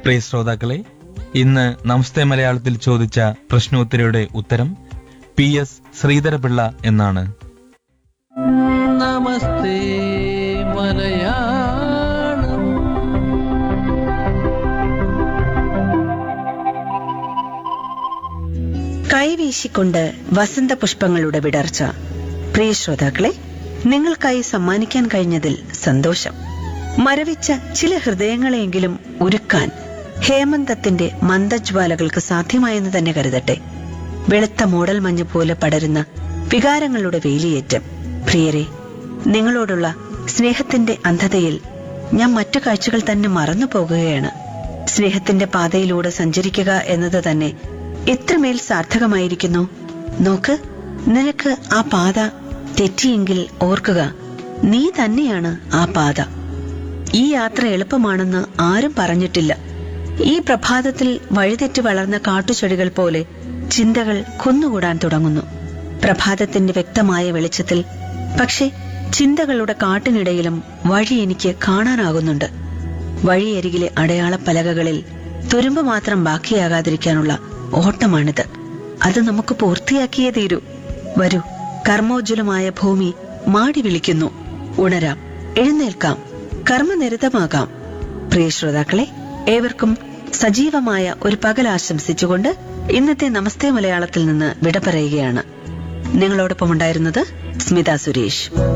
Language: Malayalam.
പ്രിയ ശ്രോതാക്കളെ ഇന്ന് നമസ്തേ മലയാളത്തിൽ ചോദിച്ച പ്രശ്നോത്തരിയുടെ ഉത്തരം പി എസ് ശ്രീധരപിള്ള എന്നാണ് നമസ്തേ മലയാളം കൈവീശിക്കൊണ്ട് വസന്തപുഷ്പങ്ങളുടെ വിടർച്ച പ്രിയ ശ്രോതാക്കളെ നിങ്ങൾക്കായി സമ്മാനിക്കാൻ കഴിഞ്ഞതിൽ സന്തോഷം മരവിച്ച ചില ഹൃദയങ്ങളെയെങ്കിലും ഉരുക്കാൻ ഹേമന്തത്തിന്റെ മന്ദജ്വാലകൾക്ക് സാധ്യമായെന്ന് തന്നെ കരുതട്ടെ വെളുത്ത മൂടൽ മഞ്ഞ് പോലെ പടരുന്ന വികാരങ്ങളുടെ വേലിയേറ്റം പ്രിയരെ നിങ്ങളോടുള്ള സ്നേഹത്തിന്റെ അന്ധതയിൽ ഞാൻ മറ്റു കാഴ്ചകൾ തന്നെ മറന്നു പോകുകയാണ് സ്നേഹത്തിന്റെ പാതയിലൂടെ സഞ്ചരിക്കുക എന്നത് തന്നെ എത്രമേൽ സാർത്ഥകമായിരിക്കുന്നു നോക്ക് നിനക്ക് ആ പാത തെറ്റിയെങ്കിൽ ഓർക്കുക നീ തന്നെയാണ് ആ പാത ഈ യാത്ര എളുപ്പമാണെന്ന് ആരും പറഞ്ഞിട്ടില്ല ഈ പ്രഭാതത്തിൽ വഴിതെറ്റി വളർന്ന കാട്ടുചെടികൾ പോലെ ചിന്തകൾ കുന്നുകൂടാൻ തുടങ്ങുന്നു പ്രഭാതത്തിന്റെ വ്യക്തമായ വെളിച്ചത്തിൽ പക്ഷെ ചിന്തകളുടെ കാട്ടിനിടയിലും വഴി എനിക്ക് കാണാനാകുന്നുണ്ട് വഴിയരികിലെ അടയാളപ്പലകകളിൽ തുരുമ്പ് മാത്രം ബാക്കിയാകാതിരിക്കാനുള്ള ഓട്ടമാണിത് അത് നമുക്ക് പൂർത്തിയാക്കിയേ തീരൂ വരൂ കർമ്മോജ്വലമായ ഭൂമി മാടി വിളിക്കുന്നു ഉണരാം എഴുന്നേൽക്കാം കർമ്മനിരതമാകാം പ്രിയ ശ്രോതാക്കളെ ഏവർക്കും സജീവമായ ഒരു പകൽ ആശംസിച്ചുകൊണ്ട് ഇന്നത്തെ നമസ്തേ മലയാളത്തിൽ നിന്ന് വിട പറയുകയാണ് നിങ്ങളോടൊപ്പം ഉണ്ടായിരുന്നത് സ്മിത സുരേഷ്